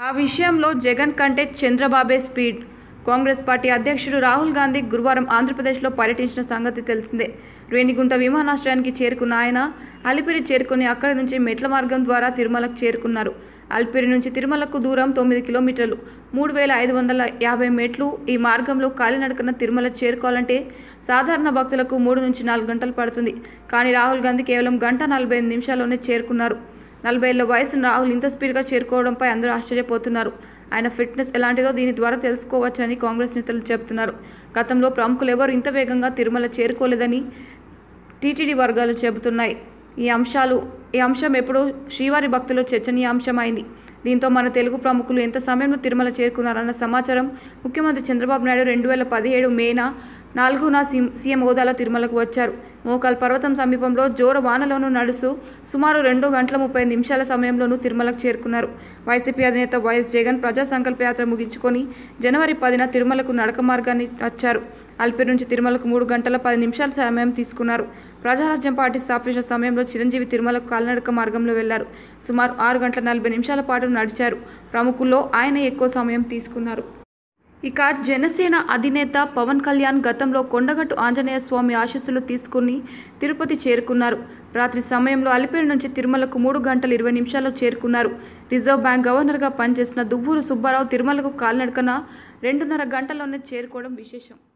ఆ విషయంలో జగన్ కంటే చంద్రబాబే స్పీడ్ కాంగ్రెస్ పార్టీ అధ్యక్షుడు రాహుల్ గాంధీ గురువారం ఆంధ్రప్రదేశ్లో పర్యటించిన సంగతి తెలిసిందే రేణిగుంట విమానాశ్రయానికి చేరుకున్న ఆయన అలిపిరి చేరుకుని అక్కడి నుంచి మెట్ల మార్గం ద్వారా తిరుమలకు చేరుకున్నారు అలిపిరి నుంచి తిరుమలకు దూరం తొమ్మిది కిలోమీటర్లు మూడు వేల ఐదు వందల యాభై మెట్లు ఈ మార్గంలో కాలినడకన తిరుమల చేరుకోవాలంటే సాధారణ భక్తులకు మూడు నుంచి నాలుగు గంటలు పడుతుంది కానీ రాహుల్ గాంధీ కేవలం గంట నలభై ఐదు నిమిషాల్లోనే చేరుకున్నారు నలభై ఏళ్ళ వయసున్న రాహుల్ ఇంత స్పీడ్గా చేరుకోవడంపై అందరూ ఆశ్చర్యపోతున్నారు ఆయన ఫిట్నెస్ ఎలాంటిదో దీని ద్వారా తెలుసుకోవచ్చని కాంగ్రెస్ నేతలు చెబుతున్నారు గతంలో ప్రముఖులు ఎవరు ఇంత వేగంగా తిరుమల చేరుకోలేదని టీటీడీ వర్గాలు చెబుతున్నాయి ఈ అంశాలు ఈ అంశం ఎప్పుడూ శ్రీవారి భక్తులు చర్చనీయాంశమైంది దీంతో మన తెలుగు ప్రముఖులు ఎంత సమయంలో తిరుమల చేరుకున్నారన్న సమాచారం ముఖ్యమంత్రి చంద్రబాబు నాయుడు రెండు వేల పదిహేడు మేన నాలుగున సీఎం సీఎం హోదాలో తిరుమలకు వచ్చారు మోకాల్ పర్వతం సమీపంలో జోర వానలోనూ నడుస్తూ సుమారు రెండు గంటల ముప్పై నిమిషాల సమయంలోనూ తిరుమలకు చేరుకున్నారు వైసీపీ అధినేత వైఎస్ జగన్ ప్రజా సంకల్ప యాత్ర ముగించుకొని జనవరి పదిన తిరుమలకు నడక మార్గాన్ని వచ్చారు అల్పిరి నుంచి తిరుమలకు మూడు గంటల పది నిమిషాల సమయం తీసుకున్నారు ప్రజారాజ్యం పార్టీ స్థాపించిన సమయంలో చిరంజీవి తిరుమలకు కాలినడక మార్గంలో వెళ్లారు సుమారు ఆరు గంటల నలభై నిమిషాల పాటు నడిచారు ప్రముఖుల్లో ఆయన ఎక్కువ సమయం తీసుకున్నారు ఇక జనసేన అధినేత పవన్ కళ్యాణ్ గతంలో కొండగట్టు ఆంజనేయ స్వామి ఆశీస్సులు తీసుకుని తిరుపతి చేరుకున్నారు రాత్రి సమయంలో అలిపిరి నుంచి తిరుమలకు మూడు గంటల ఇరవై నిమిషాల్లో చేరుకున్నారు రిజర్వ్ బ్యాంక్ గవర్నర్గా పనిచేసిన దువ్వూరు సుబ్బారావు తిరుమలకు కాలినడకన రెండున్నర గంటల్లోనే చేరుకోవడం విశేషం